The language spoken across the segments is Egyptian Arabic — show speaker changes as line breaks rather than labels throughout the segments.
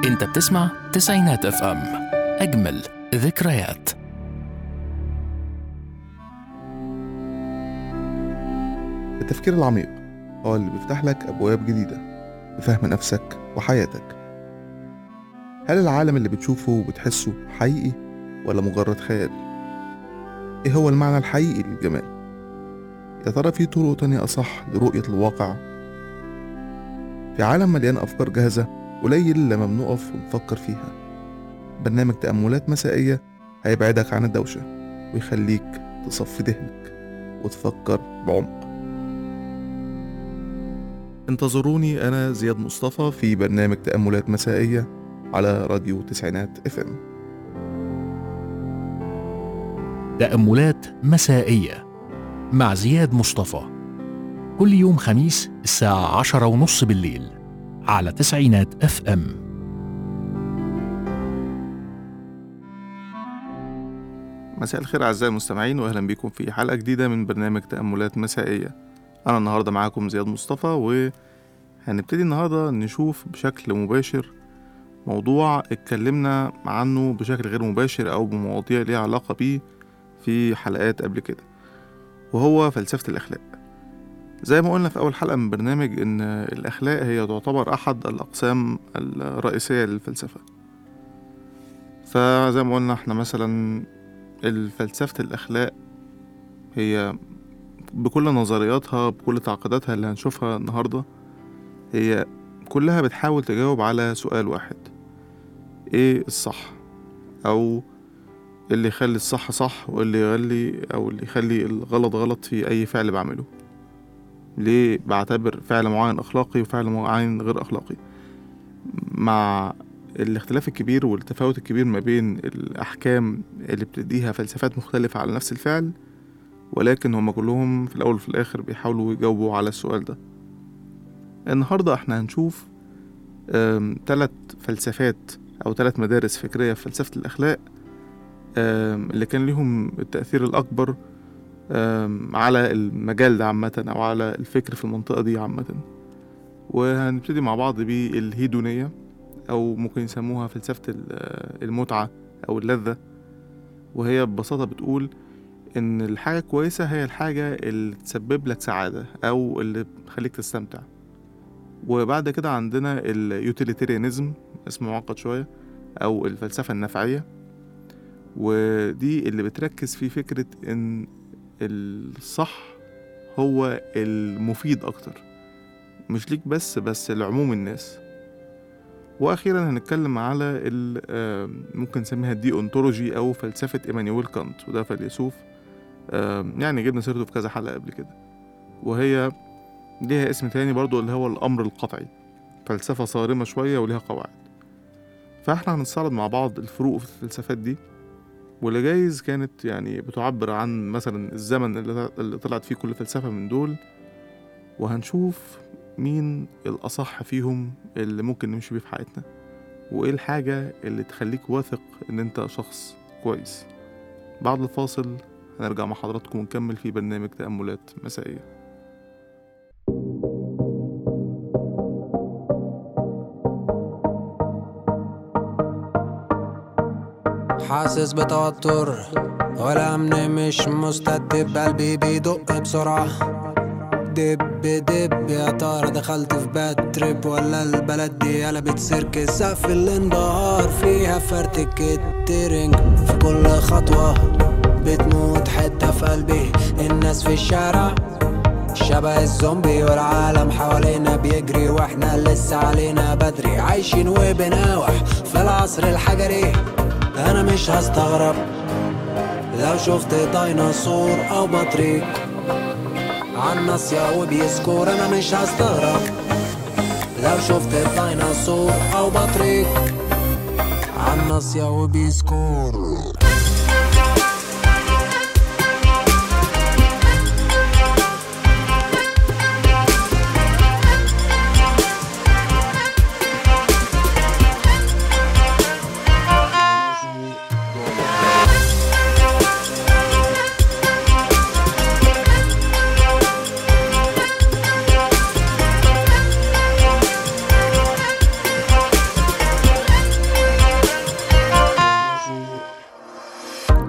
انت بتسمع تسعينات اف ام اجمل ذكريات
التفكير العميق هو اللي بيفتح لك أبواب جديدة لفهم نفسك وحياتك هل العالم اللي بتشوفه وبتحسه حقيقي ولا مجرد خيال؟ إيه هو المعنى الحقيقي للجمال؟ يا ترى في طرق تانية أصح لرؤية الواقع؟ في عالم مليان أفكار جاهزة قليل لما بنقف ونفكر فيها برنامج تأملات مسائية هيبعدك عن الدوشة ويخليك تصفي ذهنك وتفكر بعمق انتظروني أنا زياد مصطفى في برنامج تأملات مسائية على راديو تسعينات اف ام
تأملات مسائية مع زياد مصطفى كل يوم خميس الساعة عشرة ونص بالليل على تسعينات اف ام
مساء الخير أعزائي المستمعين وأهلا بكم في حلقة جديدة من برنامج تأملات مسائية أنا النهاردة معاكم زياد مصطفى وهنبتدي النهاردة نشوف بشكل مباشر موضوع اتكلمنا عنه بشكل غير مباشر أو بمواضيع ليها علاقة بيه في حلقات قبل كده وهو فلسفة الأخلاق زي ما قلنا في أول حلقة من برنامج إن الأخلاق هي تعتبر أحد الأقسام الرئيسية للفلسفة فزي ما قلنا احنا مثلا فلسفة الأخلاق هي بكل نظرياتها بكل تعقيداتها اللي هنشوفها النهاردة هي كلها بتحاول تجاوب على سؤال واحد ايه الصح او اللي يخلي الصح صح واللي يخلي او اللي يخلي الغلط غلط في اي فعل بعمله ليه بعتبر فعل معين اخلاقي وفعل معين غير اخلاقي مع الاختلاف الكبير والتفاوت الكبير ما بين الأحكام اللي بتديها فلسفات مختلفة على نفس الفعل ولكن هما كلهم في الأول وفي الآخر بيحاولوا يجاوبوا على السؤال ده النهاردة احنا هنشوف تلات فلسفات أو تلات مدارس فكرية في فلسفة الأخلاق اللي كان ليهم التأثير الأكبر على المجال ده عامة أو على الفكر في المنطقة دي عامة وهنبتدي مع بعض بالهيدونية أو ممكن يسموها فلسفة المتعة أو اللذة وهي ببساطة بتقول إن الحاجة كويسة هي الحاجة اللي تسبب لك سعادة أو اللي تخليك تستمتع وبعد كده عندنا اليوتيليتيريانزم اسمه معقد شوية أو الفلسفة النفعية ودي اللي بتركز في فكرة إن الصح هو المفيد أكتر مش ليك بس بس لعموم الناس واخيرا هنتكلم على ممكن نسميها الدي اونتولوجي او فلسفه ايمانويل كانت وده فيلسوف يعني جبنا سيرته في كذا حلقه قبل كده وهي ليها اسم تاني برضو اللي هو الامر القطعي فلسفه صارمه شويه وليها قواعد فاحنا هنستعرض مع بعض الفروق في الفلسفات دي واللي جايز كانت يعني بتعبر عن مثلا الزمن اللي طلعت فيه كل فلسفه من دول وهنشوف مين الأصح فيهم اللي ممكن نمشي بيه في حياتنا وإيه الحاجة اللي تخليك واثق إن أنت شخص كويس بعد الفاصل هنرجع مع حضراتكم ونكمل في برنامج تأملات مسائية
حاسس بتوتر والأمن مش مستتب قلبي بيدق بسرعة دب دب يا ترى دخلت في باد تريب ولا البلد دي قلبت سيرك سقف الانبهار فيها فرتك الترنج في كل خطوة بتموت حتة في قلبي الناس في الشارع شبه الزومبي والعالم حوالينا بيجري واحنا لسه علينا بدري عايشين وبناوح في العصر الحجري انا مش هستغرب لو شفت ديناصور او بطريق عالناصية وبيسكور انا مش هستغرب لو شفت ديناصور او بطريق عالناصية وبيسكور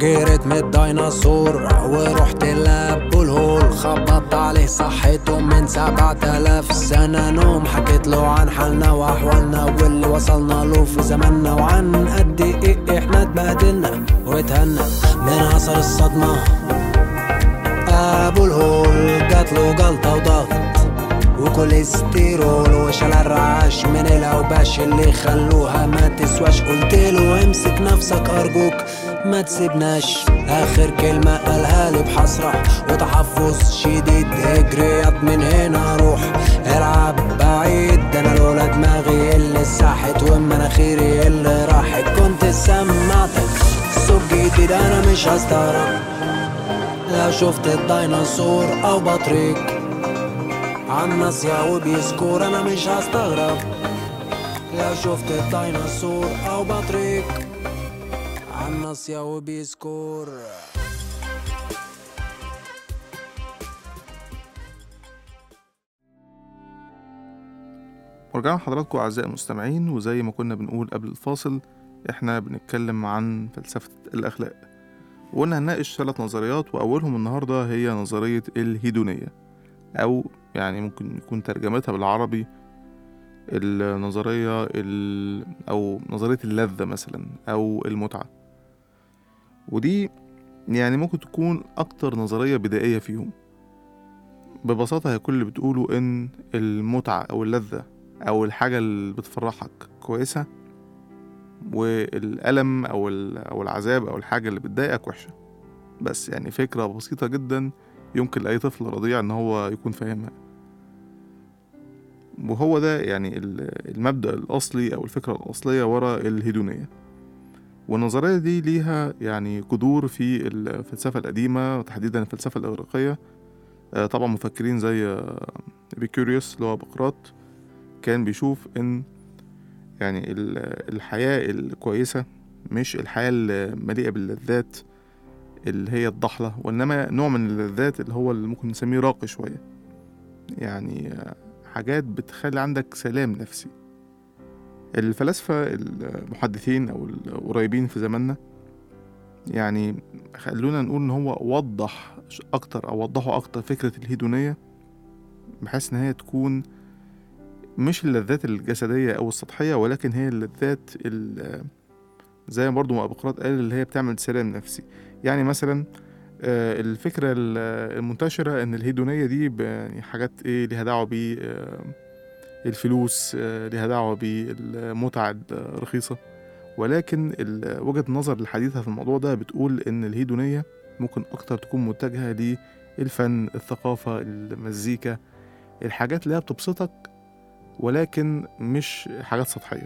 جريت من الديناصور ورحت لابو الهول خبطت عليه صحيته من سبعة آلاف سنة نوم حكيت له عن حالنا وأحوالنا واللي وصلنا له في زماننا وعن قد إيه إحنا اتبهدلنا واتهنا من أثر الصدمة أبو الهول جاتله جلطة وضغط وكوليسترول وشال الرعاش من الاوباش اللي خلوها ما تسواش قلت له امسك نفسك ارجوك ما تسيبناش اخر كلمة قالها لي بحسرة وتحفظ شديد اجريات من هنا روح العب بعيد ده انا لولا دماغي اللي ساحت ومناخيري اللي راحت كنت سمعتك صوت جديد انا مش هستغرب لو شفت الديناصور او بطريق عالناصية وبيسكور انا مش هستغرب لو شفت الديناصور او بطريق عالناصية وبيسكور
ورجعنا لحضراتكم أعزائي المستمعين وزي ما كنا بنقول قبل الفاصل إحنا بنتكلم عن فلسفة الأخلاق وقلنا هنناقش ثلاث نظريات وأولهم النهاردة هي نظرية الهيدونية أو يعني ممكن يكون ترجمتها بالعربي النظرية ال... أو نظرية اللذة مثلا أو المتعة ودي يعني ممكن تكون أكتر نظرية بدائية فيهم ببساطة هي كل اللي بتقوله إن المتعة أو اللذة أو الحاجة اللي بتفرحك كويسة والألم أو ال- أو العذاب أو الحاجة اللي بتضايقك وحشة بس يعني فكرة بسيطة جدا يمكن لأي طفل رضيع إن هو يكون فاهمها وهو ده يعني ال- المبدأ الأصلي أو الفكرة الأصلية ورا الهيدونية والنظرية دي ليها يعني جذور في الفلسفة القديمة وتحديدا الفلسفة الإغريقية آه، طبعا مفكرين زي بيكوريوس اللي هو بقراط كان بيشوف إن يعني ال- الحياة الكويسة مش الحياة المليئة باللذات اللي هي الضحلة وإنما نوع من اللذات اللي هو اللي ممكن نسميه راقي شوية يعني آه، حاجات بتخلي عندك سلام نفسي الفلاسفة المحدثين أو القريبين في زماننا يعني خلونا نقول إن هو وضح أكتر أو وضحوا أكتر فكرة الهيدونية بحيث إن هي تكون مش اللذات الجسدية أو السطحية ولكن هي اللذات ال- زي ما برضو ما أبقراط قال اللي هي بتعمل سلام نفسي يعني مثلا آه، الفكرة ال- المنتشرة إن الهيدونية دي ب- يعني حاجات إيه ليها دعوة ب الفلوس آه، ليها دعوة بالمتعة الرخيصة ولكن ال- وجهة النظر الحديثة في الموضوع ده بتقول إن الهيدونية ممكن أكتر تكون متجهة للفن الثقافة المزيكا الحاجات اللي هي بتبسطك ولكن مش حاجات سطحية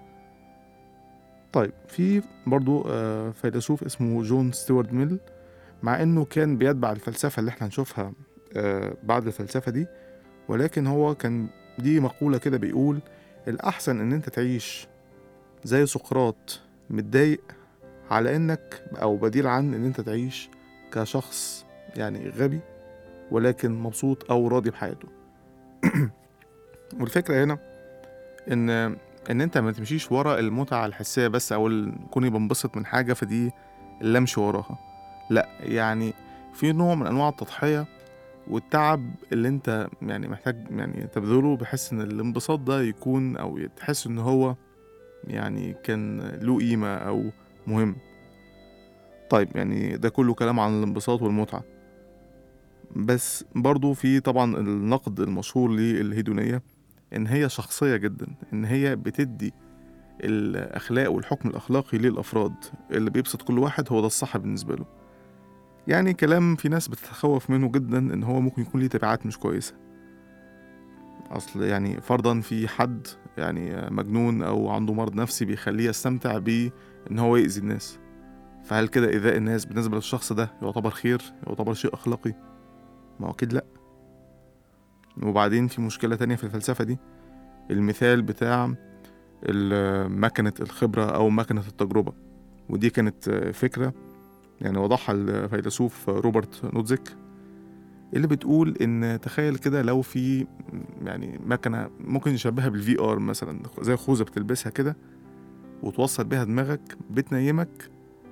طيب في برضو آه، فيلسوف اسمه جون ستيوارت ميل مع انه كان بيتبع الفلسفة اللي احنا هنشوفها آه، بعد الفلسفة دي ولكن هو كان دي مقولة كده بيقول الأحسن إن أنت تعيش زي سقراط متضايق على إنك أو بديل عن إن أنت تعيش كشخص يعني غبي ولكن مبسوط أو راضي بحياته والفكرة هنا إن إن أنت ما تمشيش ورا المتعة الحسية بس أو ال- كوني بنبسط من حاجة فدي اللي أمشي وراها لأ يعني في نوع من أنواع التضحية والتعب اللي انت يعني محتاج يعني تبذله بحيث ان الانبساط ده يكون او تحس ان هو يعني كان له قيمة او مهم طيب يعني ده كله كلام عن الانبساط والمتعة بس برضو في طبعا النقد المشهور للهيدونية ان هي شخصية جدا ان هي بتدي الاخلاق والحكم الاخلاقي للافراد اللي بيبسط كل واحد هو ده الصح بالنسبة له يعني كلام في ناس بتتخوف منه جدا ان هو ممكن يكون ليه تبعات مش كويسة اصل يعني فرضا في حد يعني مجنون او عنده مرض نفسي بيخليه يستمتع بيه ان هو يأذي الناس فهل كده ايذاء الناس بالنسبة للشخص ده يعتبر خير يعتبر شيء اخلاقي ما هو اكيد لا وبعدين في مشكلة تانية في الفلسفة دي المثال بتاع ال- مكنة الخبرة او مكنة التجربة ودي كانت فكرة يعني وضحها الفيلسوف روبرت نوتزيك اللي بتقول ان تخيل كده لو في يعني مكنه ممكن نشبهها بالفي ار مثلا زي خوذه بتلبسها كده وتوصل بيها دماغك بتنيمك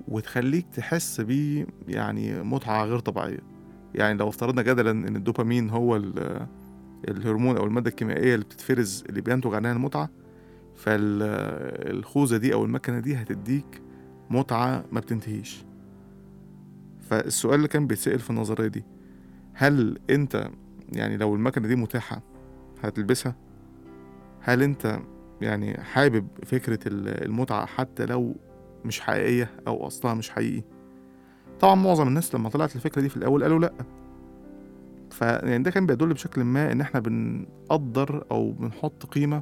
وتخليك تحس بيه يعني متعة غير طبيعية يعني لو افترضنا جدلا ان الدوبامين هو ال- الهرمون او المادة الكيميائية اللي بتتفرز اللي بينتج عنها المتعة فالخوذة دي او المكنة دي هتديك متعة ما بتنتهيش فالسؤال اللي كان بيتسأل في النظرية دي هل انت يعني لو المكنة دي متاحة هتلبسها هل انت يعني حابب فكرة ال- المتعة حتى لو مش حقيقية أو أصلها مش حقيقي طبعا معظم الناس لما طلعت الفكرة دي في الأول قالوا لأ ف يعني ده كان بيدل بشكل ما إن إحنا بنقدر أو بنحط قيمة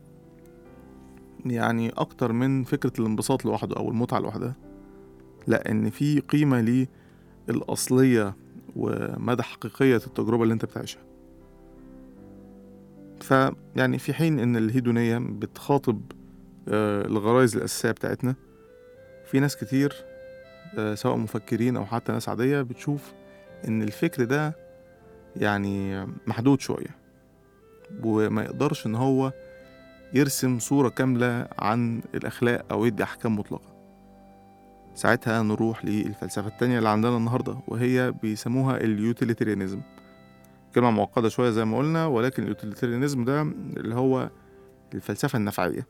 يعني أكتر من فكرة الانبساط لوحده أو المتعة لوحدها لأ إن في قيمة للأصلية ومدى حقيقية التجربة اللي أنت بتعيشها فيعني في حين إن الهيدونية بتخاطب آه، الغرائز الأساسية بتاعتنا في ناس كتير آه، سواء مفكرين أو حتى ناس عادية بتشوف إن الفكر ده يعني محدود شوية وما يقدرش إن هو يرسم صورة كاملة عن الأخلاق أو يدي أحكام مطلقة ساعتها نروح للفلسفة التانية اللي عندنا النهاردة وهي بيسموها اليوتيليتيريانيزم كلمة معقدة شوية زي ما قلنا ولكن اليوتيليتيريانيزم ده اللي هو الفلسفة النفعية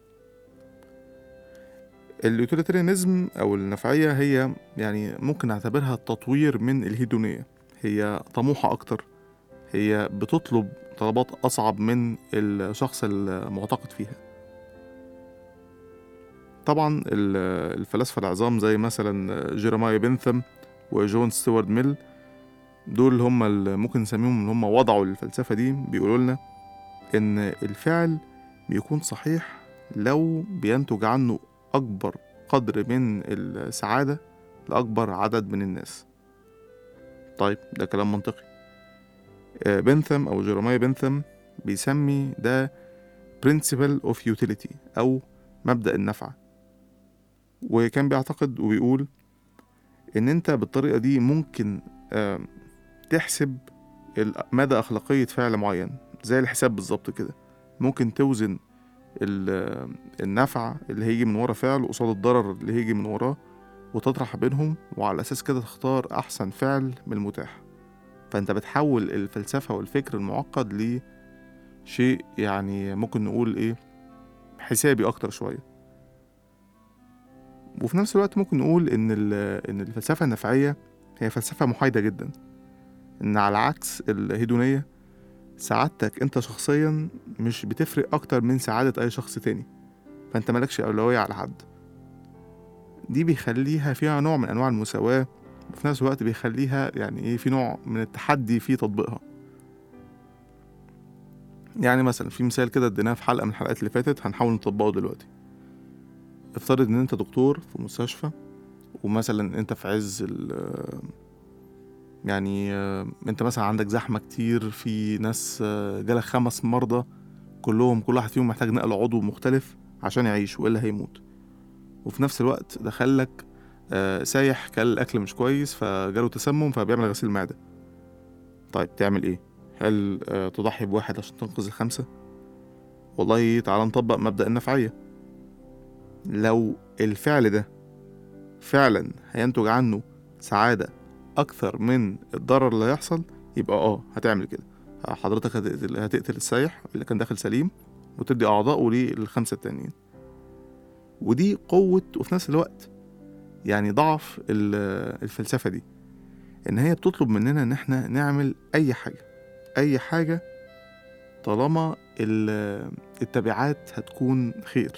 اليوتيليتيريانيزم أو النفعية هي يعني ممكن نعتبرها تطوير من الهيدونية هي طموحة أكتر هي بتطلب طلبات أصعب من الشخص المعتقد فيها طبعا ال- الفلاسفة العظام زي مثلا جيرمايا بنثم وجون ستيوارد ميل دول هم اللي ممكن نسميهم اللي هم وضعوا الفلسفة دي بيقولوا لنا إن الفعل بيكون صحيح لو بينتج عنه أكبر قدر من السعادة لأكبر عدد من الناس طيب ده كلام منطقي آه، بنثم أو جيرمايا بنثم بيسمي ده principle of utility أو مبدأ النفع وكان بيعتقد وبيقول إن أنت بالطريقة دي ممكن آه، تحسب ال- مدى أخلاقية فعل معين زي الحساب بالظبط كده ممكن توزن ال- النفع اللي هيجي من ورا فعل قصاد الضرر اللي هيجي من وراه وتطرح بينهم وعلى أساس كده تختار أحسن فعل من المتاح فأنت بتحول الفلسفة والفكر المعقد لشيء يعني ممكن نقول إيه حسابي أكتر شوية وفي نفس الوقت ممكن نقول إن ال- إن الفلسفة النفعية هي فلسفة محايدة جدا إن على عكس الهيدونية سعادتك أنت شخصيا مش بتفرق أكتر من سعادة أي شخص تاني فأنت مالكش أولوية على حد دي بيخليها فيها نوع من أنواع المساواة وفي نفس الوقت بيخليها يعني إيه في نوع من التحدي في تطبيقها يعني مثلا في مثال كده اديناه في حلقة من الحلقات اللي فاتت هنحاول نطبقه دلوقتي افترض ان انت دكتور في مستشفى ومثلا انت في عز ال يعني آه، انت مثلا عندك زحمة كتير في ناس آه، جالك خمس مرضى كلهم كل واحد فيهم محتاج نقل عضو مختلف عشان يعيش والا هيموت وفي نفس الوقت دخلك آه، سايح كل الاكل مش كويس فجاله تسمم فبيعمل غسيل معدة طيب تعمل ايه هل آه، تضحي بواحد عشان تنقذ الخمسة والله تعال نطبق مبدأ النفعية لو الفعل ده فعلا هينتج عنه سعادة أكثر من الضرر اللي هيحصل يبقى اه هتعمل كده حضرتك هتقتل, هتقتل السايح اللي كان داخل سليم وتدي أعضائه للخمسة التانيين ودي قوة وفي نفس الوقت يعني ضعف ال- الفلسفة دي إن هي بتطلب مننا إن إحنا نعمل أي حاجة أي حاجة طالما ال- التبعات هتكون خير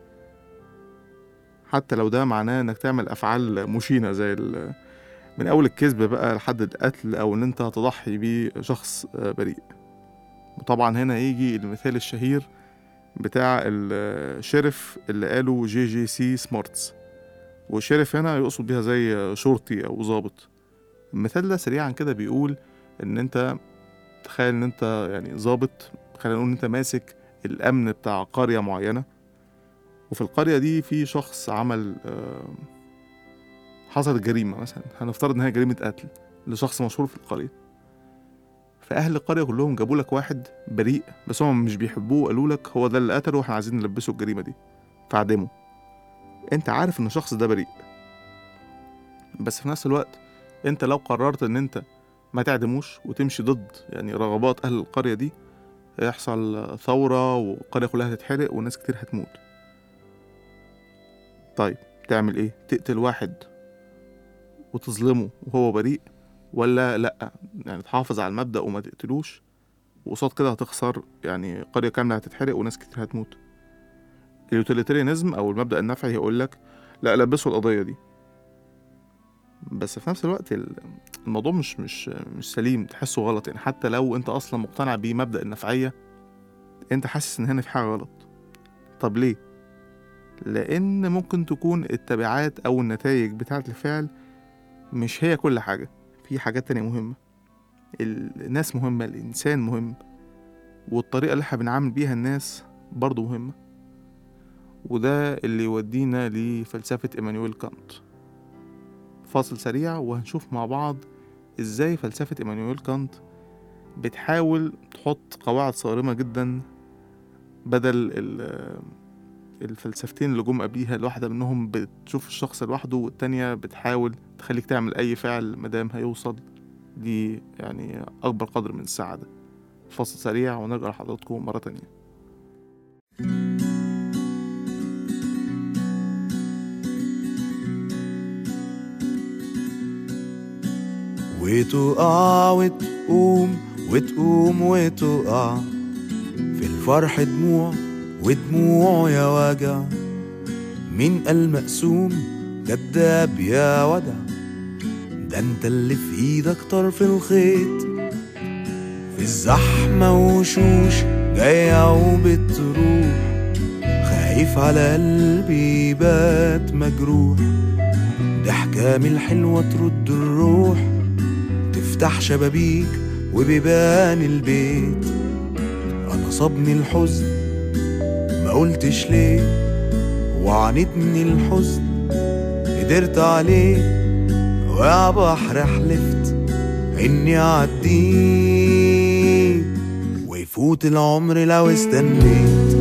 حتى لو ده معناه انك تعمل افعال مشينه زي ال- من اول الكذب بقى لحد القتل او ان انت تضحي بشخص آه، بريء وطبعا هنا يجي المثال الشهير بتاع الشرف اللي قاله جي جي سي سمارتس والشرف هنا يقصد بيها زي شرطي او ضابط المثال ده سريعا كده بيقول ان انت تخيل ان انت يعني ضابط خلينا نقول ان انت ماسك الامن بتاع قريه معينه وفي القريه دي في شخص عمل آه، حصلت جريمه مثلا هنفترض ان هي جريمه قتل لشخص مشهور في القريه فاهل القريه كلهم جابوا لك واحد بريء بس هم مش بيحبوه قالوا لك هو ده اللي قتله واحنا عايزين نلبسه الجريمه دي فاعدمه انت عارف ان الشخص ده بريء بس في نفس الوقت انت لو قررت ان انت ما تعدموش وتمشي ضد يعني رغبات اهل القرية دي هيحصل ثورة والقرية كلها هتتحرق وناس كتير هتموت طيب تعمل ايه تقتل واحد وتظلمه وهو بريء ولا لا يعني تحافظ على المبدأ وما تقتلوش وقصاد كده هتخسر يعني قرية كاملة هتتحرق وناس كتير هتموت اليوتيليتاريانزم او المبدأ النفعي هيقول لك لا لبسوا القضية دي بس في نفس الوقت ال- الموضوع مش مش مش سليم تحسه غلط يعني حتى لو انت اصلا مقتنع بمبدأ النفعية انت حاسس ان هنا في حاجة غلط طب ليه لان ممكن تكون التبعات او النتائج بتاعة الفعل مش هي كل حاجة في حاجات تانية مهمة الناس مهمة الإنسان مهم والطريقة اللي احنا بنعامل بيها الناس برضو مهمة وده اللي يودينا لفلسفة إيمانويل كانت فاصل سريع وهنشوف مع بعض ازاي فلسفة إيمانويل كانت بتحاول تحط قواعد صارمة جدا بدل ال- الفلسفتين اللي جم قبليها الواحدة منهم بتشوف الشخص لوحده والتانية بتحاول تخليك تعمل أي فعل مدام هيوصل ل يعني أكبر قدر من السعادة فاصل سريع ونرجع لحضراتكم مرة تانية
وتقع وتقوم وتقوم وتقع في الفرح دموع ودموع يا وجع مين قال مقسوم كداب يا ودع ده انت اللي في ايدك طرف الخيط في الزحمة وشوش جاية وبتروح خايف على قلبي يبات مجروح ضحكة من الحلوة ترد الروح تفتح شبابيك وبيبان البيت انا صابني الحزن ما قلتش ليه وعانتني الحزن قدرت عليه ويا بحر حلفت اني اعديه ويفوت العمر لو استنيت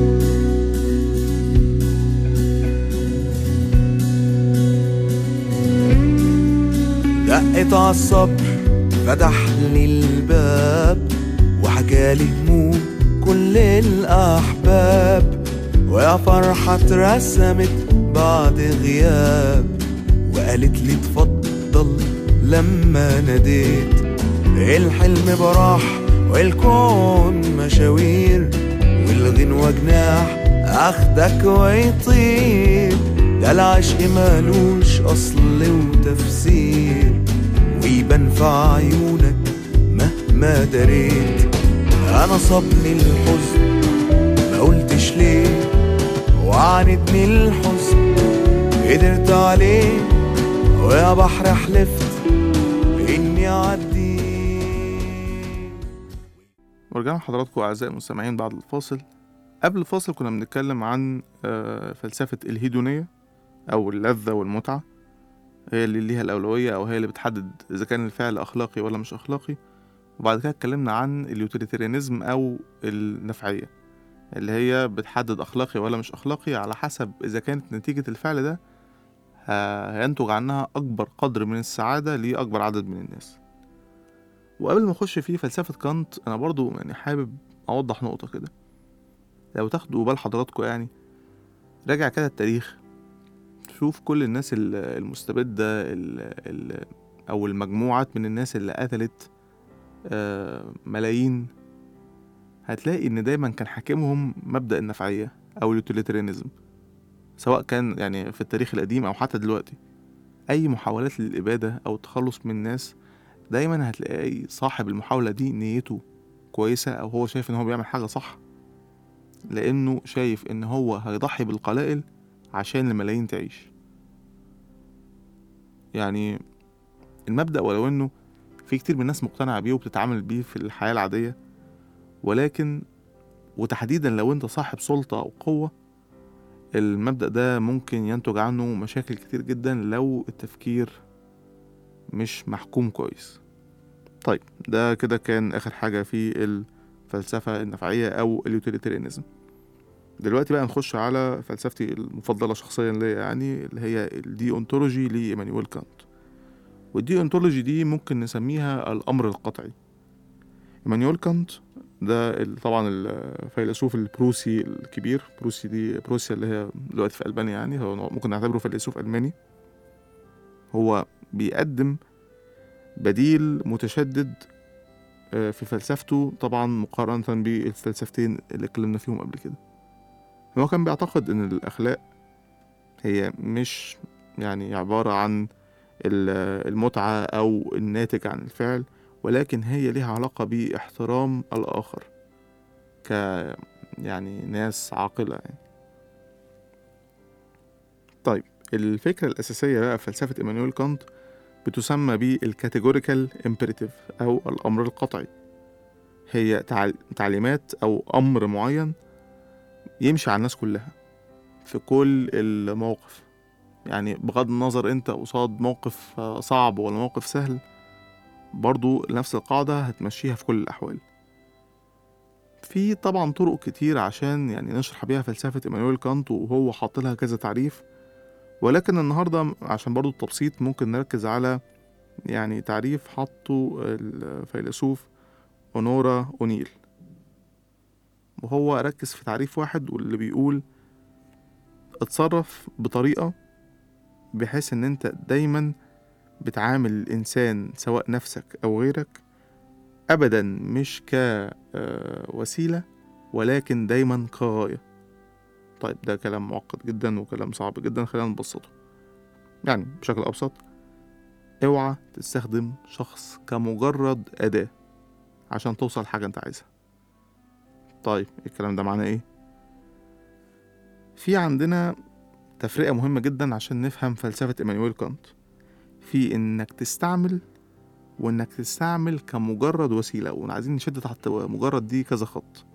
دقت عالصبر فتح لي الباب وحكالي هموم كل الأحباب ويا فرحة اترسمت بعد غياب وقالت لي اتفضل لما ناديت الحلم براح والكون مشاوير والغنوة جناح اخدك ويطير ده العشق مالوش اصل وتفسير ويبان في عيونك مهما دريت انا صابني الحزن ما قلتش ليه وعاندني الحزن قدرت عليه ويا بحر حلفت اني اعدي
ورجعنا لحضراتكم أعزائي المستمعين بعد الفاصل قبل الفاصل كنا بنتكلم عن آه، فلسفة الهيدونية أو اللذة والمتعة هي اللي ليها الأولوية أو هي اللي بتحدد إذا كان الفعل أخلاقي ولا مش أخلاقي وبعد كده اتكلمنا عن اليوتيليتاريانيزم أو النفعية اللي هي بتحدد أخلاقي ولا مش أخلاقي على حسب إذا كانت نتيجة الفعل ده ه- هينتج عنها أكبر قدر من السعادة لأكبر عدد من الناس وقبل ما اخش في فلسفة كانت انا برضو يعني حابب اوضح نقطة كده لو تاخدوا بال حضراتكم يعني راجع كده التاريخ شوف كل الناس ال- المستبدة ال ال او المجموعات من الناس اللي قتلت آه، ملايين هتلاقي ان دايما كان حاكمهم مبدأ النفعية او اليوتيليتاريانيزم سواء كان يعني في التاريخ القديم او حتى دلوقتي اي محاولات للإبادة او التخلص من الناس دايما هتلاقي صاحب المحاولة دي نيته كويسة أو هو شايف إن هو بيعمل حاجة صح لأنه شايف إن هو هيضحي بالقلائل عشان الملايين تعيش يعني المبدأ ولو إنه في كتير من الناس مقتنعة بيه وبتتعامل بيه في الحياة العادية ولكن وتحديدا لو انت صاحب سلطة أو قوة المبدأ ده ممكن ينتج عنه مشاكل كتير جدا لو التفكير مش محكوم كويس طيب ده كده كان آخر حاجة في الفلسفة النفعية أو اليوتيليتاريانيزم دلوقتي بقى نخش على فلسفتي المفضلة شخصيا ليا يعني اللي هي الدي أونتولوجي لإيمانويل كانت والدي انتولوجي دي ممكن نسميها الأمر القطعي إيمانويل كانت ده ال- طبعا الفيلسوف البروسي الكبير بروسي دي بروسيا اللي هي دلوقتي في ألبانيا يعني هو ممكن نعتبره فيلسوف ألماني هو بيقدم بديل متشدد آه، في فلسفته طبعا مقارنة بالفلسفتين اللي اتكلمنا فيهم قبل كده هو كان بيعتقد ان الأخلاق هي مش يعني عبارة عن ال- المتعة أو الناتج عن الفعل ولكن هي ليها علاقة باحترام الآخر ك يعني ناس عاقلة يعني طيب الفكرة الأساسية بقى في فلسفة إيمانويل كانت بتسمى بالكاتيجوريكال امبريتيف أو الأمر القطعي هي تعال- تعليمات أو أمر معين يمشي على الناس كلها في كل المواقف يعني بغض النظر انت قصاد موقف آه، صعب ولا موقف سهل برضو نفس القاعدة هتمشيها في كل الأحوال في طبعا طرق كتير عشان يعني نشرح بيها فلسفة إيمانويل كانت وهو حاط لها كذا تعريف ولكن النهاردة عشان برضو التبسيط ممكن نركز على يعني تعريف حطه الفيلسوف أونورا أونيل وهو ركز في تعريف واحد واللي بيقول اتصرف بطريقة بحيث ان انت دايما بتعامل الانسان سواء نفسك او غيرك ابدا مش كوسيلة ولكن دايما كغاية طيب ده كلام معقد جدا وكلام صعب جدا خلينا نبسطه يعني بشكل ابسط اوعى تستخدم شخص كمجرد اداة عشان توصل حاجة انت عايزها طيب الكلام ده معناه ايه في عندنا تفرقة مهمة جدا عشان نفهم فلسفة إيمانويل كانت في إنك تستعمل وإنك تستعمل كمجرد وسيلة وعايزين نشد تحت مجرد دي كذا خط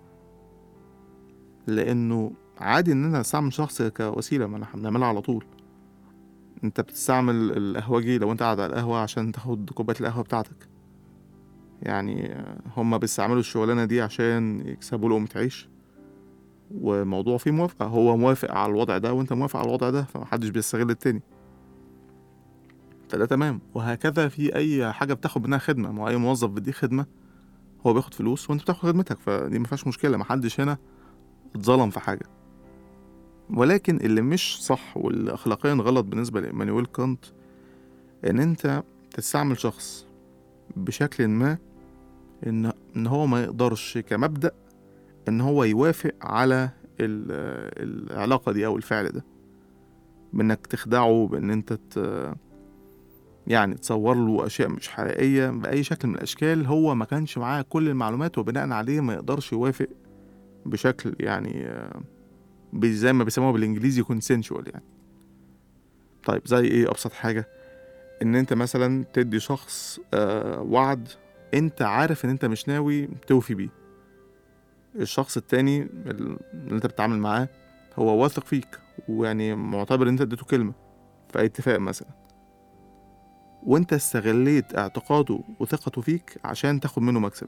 لأنه عادي إننا نستعمل شخص كوسيلة ما احنا بنعملها على طول انت بتستعمل القهوجي لو انت قاعد على القهوة عشان تاخد كوباية القهوة بتاعتك يعني هما بيستعملوا الشغلانة دي عشان يكسبوا لقمة عيش وموضوع فيه موافقة هو موافق على الوضع ده وانت موافق على الوضع ده فمحدش بيستغل التاني فده تمام وهكذا في اي حاجة بتاخد منها خدمة ما هو اي موظف بيديك خدمة هو بياخد فلوس وانت بتاخد خدمتك فدي مفيهاش مشكلة محدش هنا اتظلم في حاجة ولكن اللي مش صح واللي اخلاقيا غلط بالنسبة لإيمانويل كانت ان انت تستعمل شخص بشكل ما ان ان هو ما يقدرش كمبدأ ان هو يوافق على ال- العلاقة دي او الفعل ده بانك تخدعه بان انت ت... يعني تصور له اشياء مش حقيقية بأي شكل من الاشكال هو ما كانش معاه كل المعلومات وبناء عليه ما يقدرش يوافق بشكل يعني آه، بي- زي ما بيسموها بالانجليزي consensual يعني طيب زي ايه ابسط حاجة ان انت مثلا تدي شخص آه وعد انت عارف ان انت مش ناوي توفي بيه الشخص التاني اللي انت بتتعامل معاه هو واثق فيك ويعني معتبر ان انت اديته كلمة في اي اتفاق مثلا وانت استغليت اعتقاده وثقته فيك عشان تاخد منه مكسب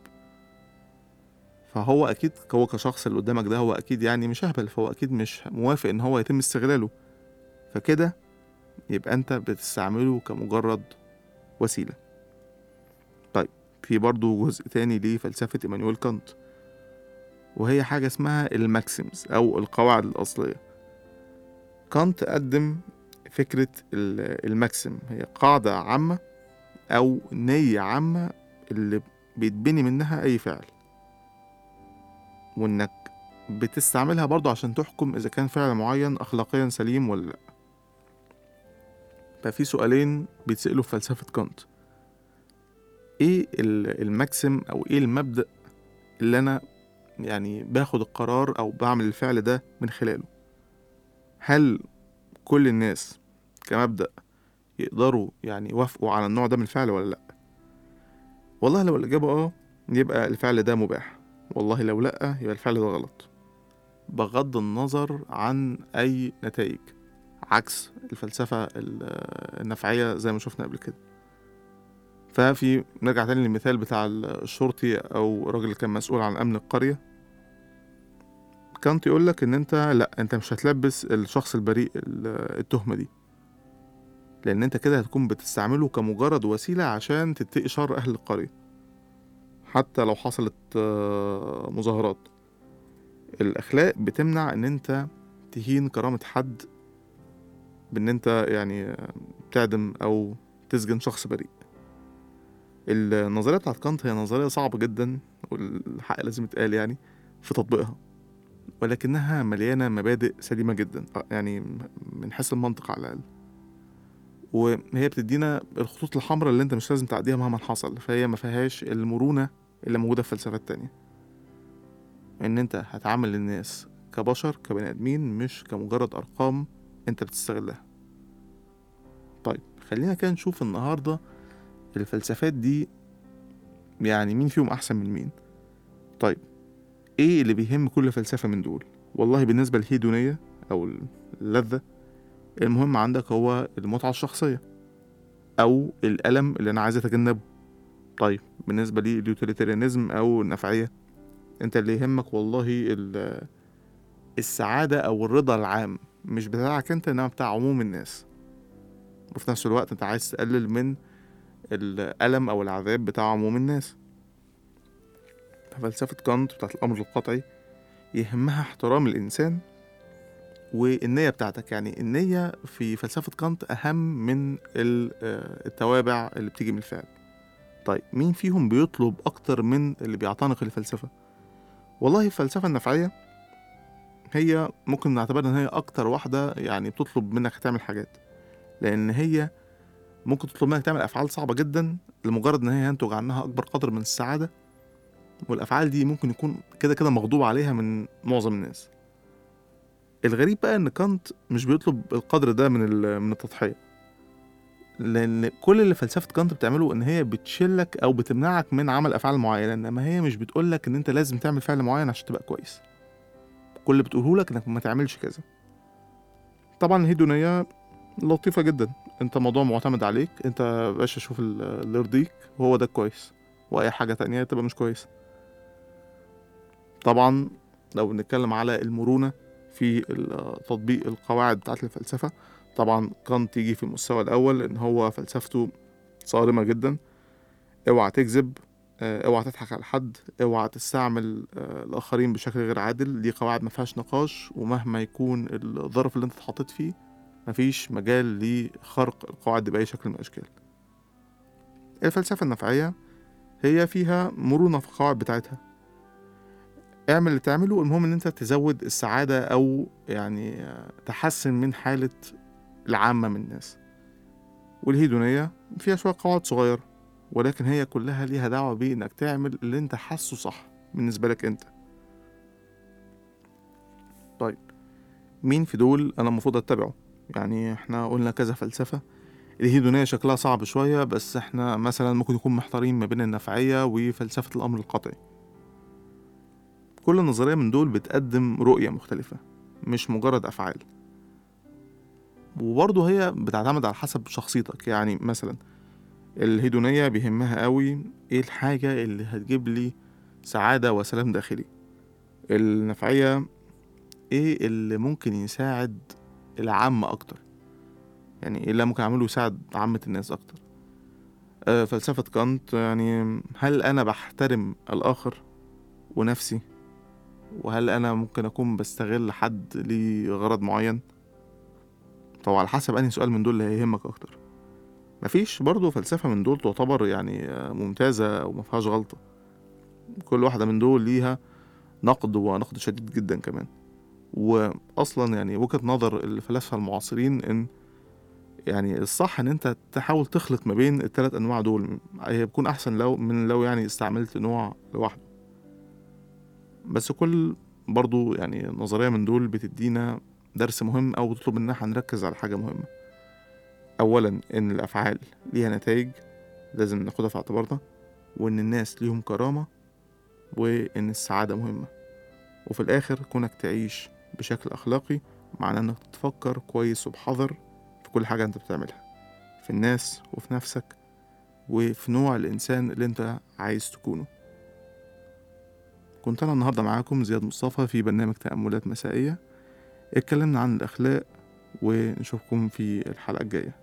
فهو اكيد هو كشخص اللي قدامك ده هو اكيد يعني مش اهبل فهو اكيد مش موافق ان هو يتم استغلاله فكده يبقى انت بتستعمله كمجرد وسيلة طيب في برضو جزء تاني لفلسفة إيمانويل كانت وهي حاجة اسمها الماكسيمز أو القواعد الأصلية كانت قدم فكرة ال- الماكسيم هي قاعدة عامة أو نية عامة اللي بيتبني منها أي فعل وإنك بتستعملها برضو عشان تحكم إذا كان فعل معين أخلاقيا سليم ولا لأ ففي سؤالين بيتسألوا في فلسفة كانت ايه ال- الماكسيم او ايه المبدأ اللي انا يعني باخد القرار او بعمل الفعل ده من خلاله هل كل الناس كمبدأ يقدروا يعني يوافقوا على النوع ده من الفعل ولا لا والله لو الإجابة اه يبقى الفعل ده مباح والله لو لأ يبقى الفعل ده غلط بغض النظر عن أي نتائج عكس الفلسفة ال- النفعية زي ما شفنا قبل كده ففي نرجع تاني للمثال بتاع الشرطي أو الراجل اللي كان مسؤول عن أمن القرية كانت يقولك إن أنت لأ أنت مش هتلبس الشخص البريء ال- التهمة دي لأن أنت كده هتكون بتستعمله كمجرد وسيلة عشان تتقي شر أهل القرية حتى لو حصلت آه، مظاهرات الأخلاق بتمنع إن أنت تهين كرامة حد بإن أنت يعني آه، تعدم أو تسجن شخص بريء النظرية بتاعت كانت هي نظرية صعبة جدا والحق لازم يتقال يعني في تطبيقها ولكنها مليانة مبادئ سليمة جدا آه، يعني من حيث المنطق على الأقل وهي بتدينا الخطوط الحمراء اللي انت مش لازم تعديها مهما حصل فهي ما فيهاش المرونة اللي موجودة في فلسفات تانية ان انت هتعامل الناس كبشر كبني ادمين مش كمجرد ارقام انت بتستغلها طيب خلينا كده نشوف النهاردة الفلسفات دي يعني مين فيهم احسن من مين طيب ايه اللي بيهم كل فلسفة من دول والله بالنسبة للهيدونية او اللذة المهم عندك هو المتعة الشخصية أو الألم اللي أنا عايز أتجنبه طيب بالنسبة لي اليوتيليتاريانزم أو النفعية أنت اللي يهمك والله ال- السعادة أو الرضا العام مش بتاعك أنت إنما بتاع عموم الناس وفي نفس الوقت أنت عايز تقلل من الألم أو العذاب بتاع عموم الناس ففلسفة كانت بتاعت الأمر القطعي يهمها احترام الإنسان والنية بتاعتك يعني النية في فلسفة كانت أهم من ال- آه، التوابع اللي بتيجي من الفعل طيب مين فيهم بيطلب أكتر من اللي بيعتنق الفلسفة والله الفلسفة النفعية هي ممكن نعتبرها إن هي أكتر واحدة يعني بتطلب منك تعمل حاجات لأن هي ممكن تطلب منك تعمل أفعال صعبة جدا لمجرد إن هي ينتج عنها أكبر قدر من السعادة والأفعال دي ممكن يكون كده كده مغضوب عليها من معظم الناس الغريب بقى ان كانت مش بيطلب القدر ده من ال- من التضحيه لان كل اللي فلسفه كانت بتعمله ان هي بتشلك او بتمنعك من عمل افعال معينه انما هي مش بتقولك ان انت لازم تعمل فعل معين عشان تبقى كويس كل اللي بتقوله لك انك ما تعملش كذا طبعا الهيدونيه لطيفه جدا انت موضوع معتمد عليك انت يا باشا شوف ال- اللي يرضيك وهو ده كويس واي حاجه تانية تبقى مش كويسه طبعا لو بنتكلم على المرونه في ال- تطبيق القواعد بتاعت الفلسفة طبعا كانت يجي في المستوى الأول إن هو فلسفته صارمة جدا اوعى تكذب آه، اوعى تضحك على حد اوعى تستعمل آه، الآخرين بشكل غير عادل دي قواعد ما فيهاش نقاش ومهما يكون الظرف اللي انت اتحطيت فيه مفيش مجال لخرق القواعد دي بأي شكل من الأشكال الفلسفة النفعية هي فيها مرونة في القواعد بتاعتها اعمل اللي تعمله المهم ان انت تزود السعادة او يعني آه، تحسن من حالة العامة من الناس والهيدونية فيها شوية قواعد صغيرة ولكن هي كلها ليها دعوة بإنك تعمل اللي انت حاسه صح بالنسبة لك انت طيب مين في دول انا المفروض اتبعه يعني احنا قلنا كذا فلسفة الهيدونية شكلها صعب شوية بس احنا مثلا ممكن نكون محتارين ما بين النفعية وفلسفة الأمر القطعي كل نظرية من دول بتقدم رؤية مختلفة مش مجرد أفعال وبرضه هي بتعتمد على حسب شخصيتك يعني مثلا الهيدونية بيهمها قوي ايه الحاجة اللي هتجيب لي سعادة وسلام داخلي النفعية ايه اللي ممكن يساعد العامة أكتر يعني ايه اللي ممكن أعمله يساعد عامة الناس أكتر آه، فلسفة كانت يعني هل أنا بحترم الآخر ونفسي وهل انا ممكن اكون بستغل حد لغرض معين طبعا على حسب انهي سؤال من دول اللي هيهمك اكتر مفيش برضه فلسفة من دول تعتبر يعني آه، ممتازة او مفيهاش غلطة كل واحدة من دول ليها نقد ونقد شديد جدا كمان واصلا يعني وجهة نظر الفلاسفة المعاصرين ان يعني الصح ان انت تحاول تخلط ما بين الثلاث انواع دول هي بيكون احسن لو من لو يعني استعملت نوع لوحده بس كل برضو يعني نظرية من دول بتدينا درس مهم أو بتطلب إن احنا نركز على حاجة مهمة أولا إن الأفعال ليها نتائج لازم ناخدها في اعتبارنا وإن الناس ليهم كرامة وإن السعادة مهمة وفي الآخر كونك تعيش بشكل أخلاقي معناه إنك تفكر كويس وبحذر في كل حاجة أنت بتعملها في الناس وفي نفسك وفي نوع الإنسان اللي أنت عايز تكونه كنت أنا النهاردة معاكم زياد مصطفى في برنامج تأملات مسائية اتكلمنا عن الأخلاق ونشوفكم في الحلقة الجاية